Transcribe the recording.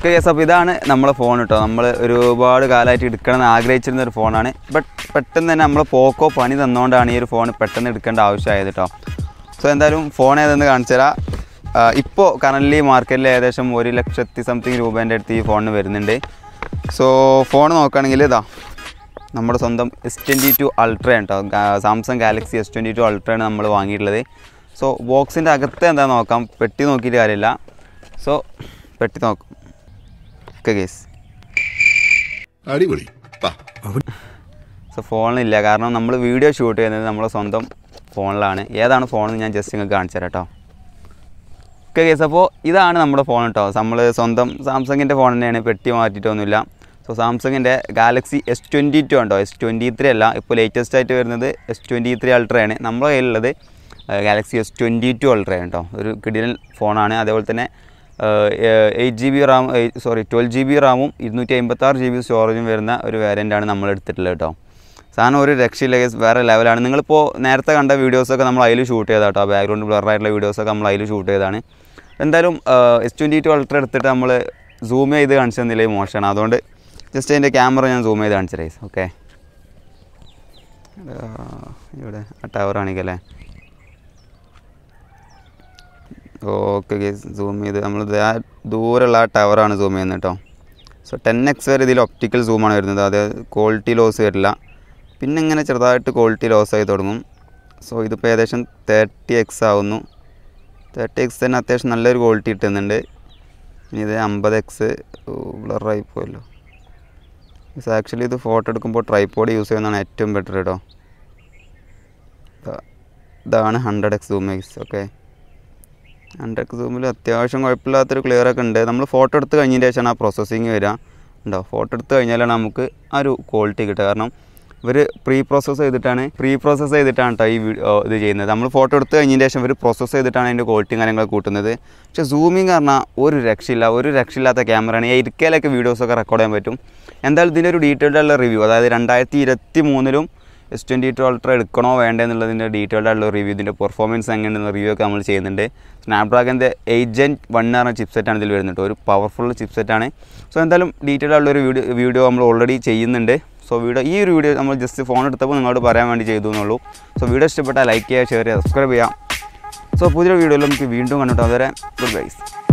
Okay yes അപ്പോൾ ഇതാണ് നമ്മളെ ഫോൺ കേട്ടോ നമ്മൾ ഒരുപാട് കാലമായിട്ട് എടുക്കണമെന്ന് ആഗ്രഹിച്ചിരുന്ന ഒരു ഫോണാണ് ബട്ട് പെട്ടെന്ന് തന്നെ നമ്മൾ പോക്കോ പണി തന്നുകൊണ്ടാണ് ഈ ഒരു ഫോൺ പെട്ടെന്ന് എടുക്കേണ്ട ആവശ്യമായത് കേട്ടോ സോ എന്തായാലും ഫോൺ ഏതെന്ന് കാണിച്ചു തരാം ഇപ്പോൾ കറൻ്റ്ലി മാർക്കറ്റിൽ ഏകദേശം ഒരു ലക്ഷത്തി സംതിങ് രൂപേൻ്റെ അടുത്ത് ഈ ഫോണിന് വരുന്നുണ്ട് സോ ഫോൺ നോക്കുകയാണെങ്കിൽ ഇതാ നമ്മുടെ സ്വന്തം എസ് ട്വൻറ്റി ടു അൾട്ര കേട്ടോ Samsung Galaxy S twenty two അൾട്രയാണ് നമ്മൾ വാങ്ങിയിട്ടുള്ളത് സോ ബോക്സിൻ്റെ അകത്ത് എന്താ നോക്കാം പെട്ടി നോക്കിയിട്ട് കാര്യമില്ല സോ പെട്ടി നോക്കാം ഓക്കെ കേസ് അടിപൊളി വാ സോ ഫോണിലില്ല കാരണം നമ്മൾ വീഡിയോ ഷൂട്ട് ചെയ്യുന്നത് നമ്മളെ സ്വന്തം ഫോണിലാണ് ഏതാണ് ഫോണെന്ന് ഞാൻ ജസ്റ്റ് നിങ്ങൾക്ക് കാണിച്ചു തരാം കേട്ടോ ഓക്കെ കേസ് അപ്പോൾ ഇതാണ് നമ്മുടെ ഫോൺ കേട്ടോ നമ്മൾ സ്വന്തം സാംസങ്ങിൻ്റെ ഫോൺ തന്നെയാണ് പെട്ടി മാറ്റിയിട്ടൊന്നുമില്ല സോ സാംസങ്ങിൻ്റെ ഗാലക്സി എസ് ട്വൻറ്റി ടു ഉണ്ടോ എസ് ട്വൻറ്റി ത്രീ അല്ല ഇപ്പോൾ ലേറ്റസ്റ്റ് ആയിട്ട് വരുന്നത് എസ് ട്വൻറ്റി ത്രീ അൾട്രയാണ് നമ്മുടെ കയ്യിലുള്ളത് ഗാലക്സി എസ് ട്വൻറ്റി ടു അൾട്രയാണ് കേട്ടോ ഒരു കിടിലൻ ഫോണാണ് അതേപോലെ തന്നെ eight G B RAM sorry twelve G B റാമും ഇരുന്നൂറ്റി അമ്പത്താറ് ജി ബി സ്റ്റോറേജും വരുന്ന ഒരു വേരിയൻ്റാണ് നമ്മൾ എടുത്തിട്ടുള്ളത് കേട്ടോ സാധനം ഒരു രക്ഷയില്ല guys. വേറെ ലെവലാണ് നിങ്ങളിപ്പോൾ നേരത്തെ കണ്ട വീഡിയോസൊക്കെ നമ്മൾ അതിൽ ഷൂട്ട് ചെയ്താൽ കേട്ടോ ബാക്ക്ഗ്രൗണ്ട് ബ്ലർ ആയിട്ടുള്ള വീഡിയോസൊക്കെ നമ്മൾ അതിൽ ഷൂട്ട് ചെയ്തതാണ് എന്തായാലും എസ് ട്വൻറ്റി ടു അൾട്ര എടുത്തിട്ട് നമ്മൾ സൂം ചെയ്ത് കാണിച്ചു തന്നില്ലേ മോശമാണ് അതുകൊണ്ട് ജസ്റ്റ് അതിൻ്റെ ക്യാമറ ഞാൻ സൂം ചെയ്ത് കാണിച്ചു റൈസ് ഓക്കെ ഇവിടെ ആ ടവർ കാണിക്കല്ലേ ഓക്കെ ഗേസ് സൂം ചെയ്ത് നമ്മൾ ആ ദൂരമുള്ള ആ ടവറാണ് സൂം ചെയ്യുന്നത് കേട്ടോ സോ ടെൻ എക്സ് വരെ ഇതിൽ ഒപ്റ്റിക്കൽ സൂമാണ് വരുന്നത് അത് ക്വാളിറ്റി ലോസ് വരില്ല പിന്നെ ഇങ്ങനെ ചെറുതായിട്ട് ക്വാളിറ്റി ലോസ് ആയി തുടങ്ങും സോ ഇതിപ്പോൾ ഏകദേശം തേർട്ടി എക്സ് ആവുന്നു തേർട്ടി എക്സ് തന്നെ അത്യാവശ്യം നല്ലൊരു ക്വാളിറ്റി കിട്ടുന്നുണ്ട് ഇനി ഇത് അമ്പത് എക്സ് ബ്ലറായി പോയല്ലോ ആക്ച്വലി ഇത് ഫോട്ടോ എടുക്കുമ്പോൾ ട്രൈപ്പോഡ് യൂസ് ചെയ്യുന്നതാണ് ഏറ്റവും ബെറ്റർ കേട്ടോ ഇതാ- ഇതാണ് hundred X zoom X okay hundred സൂമിൽ അത്യാവശ്യം കുഴപ്പമില്ലാത്തൊരു ക്ലിയർ ഒക്കെ ഉണ്ട് നമ്മൾ ഫോട്ടോ എടുത്ത് കഴിഞ്ഞതിന് ശേഷമാണ് ആ പ്രോസസ്സിങ് വരിക ഉണ്ടോ ഫോട്ടോ എടുത്ത് കഴിഞ്ഞാലാണ് നമുക്ക് ആ ഒരു ക്വാളിറ്റി കിട്ടുക കാരണം ഇവർ പ്രീ പ്രോസസ്സ് ചെയ്തിട്ടാണ് പ്രീ പ്രോസസ്സ് ചെയ്തിട്ടാണ് കേട്ടോ ഈ വീഡിയോ ഇത് ചെയ്യുന്നത് നമ്മൾ ഫോട്ടോ എടുത്ത് കഴിഞ്ഞതിന് ശേഷം ഇവർ പ്രോസസ്സ് ചെയ്തിട്ടാണ് അതിൻ്റെ ക്വാളിറ്റിയും കാര്യങ്ങളൊക്കെ കൂട്ടുന്നത് പക്ഷേ സൂമിങ് പറഞ്ഞാൽ ഒരു രക്ഷയില്ല ഒരു രക്ഷയില്ലാത്ത ക്യാമറയാണ് എയ്റ്റ് കെയിലൊക്കെ വീഡിയോസൊക്കെ റെക്കോർഡ് ചെയ്യാൻ പറ്റും എന്തായാലും ഇതിൻ്റെ ഒരു ഡീറ്റെയിൽഡ് ആയിട്ടുള്ള റിവ്യൂ അതായത് രണ്ടായിരത്തി ഇരുപത്തി മൂന്നിലും എസ് ട്വൻറ്റി ടു അൾട്ര എടുക്കണോ വേണ്ടേ എന്നുള്ളതിൻ്റെ ഡീറ്റെയിൽഡ് ആയിട്ടുള്ള റിവ്യൂ ഇതിൻ്റെ പെർഫോമൻസ് എങ്ങനെയുള്ള റിവ്യൂ ഒക്കെ നമ്മൾ ചെയ്യുന്നുണ്ട് സ്നാപ്ഡ്രാഗൻ്റെ ഏജൻറ്റ് വൺ എന്ന് പറഞ്ഞ ചിപ്സെറ്റാണ് ഇതിൽ വരുന്നത് ഒരു പവർഫുൾ ചിപ്സെറ്റാണ് സോ എന്തായാലും ഡീറ്റെയിൽഡ് ആയിട്ടുള്ള ഒരു വീഡിയോ വീഡിയോ നമ്മൾ ഓൾറെഡി ചെയ്യുന്നുണ്ട് സോ വീഡിയോ ഈ ഒരു വീഡിയോ നമ്മൾ ജസ്റ്റ് ഫോൺ എടുത്തപ്പോൾ നിങ്ങളോട് പറയാൻ വേണ്ടി ചെയ്തു എന്നുള്ളൂ സോ വീഡിയോ ഇഷ്ടപ്പെട്ടാൽ ലൈക്ക് ചെയ്യുക ഷെയർ ചെയ്യുക സബ്സ്ക്രൈബ് ചെയ്യുക സോ പുതിയൊരു വീഡിയോയിൽ നമുക്ക് വീണ്ടും കണ്ടിട്ട് അതുവരെ ഗുഡ് ബൈസ്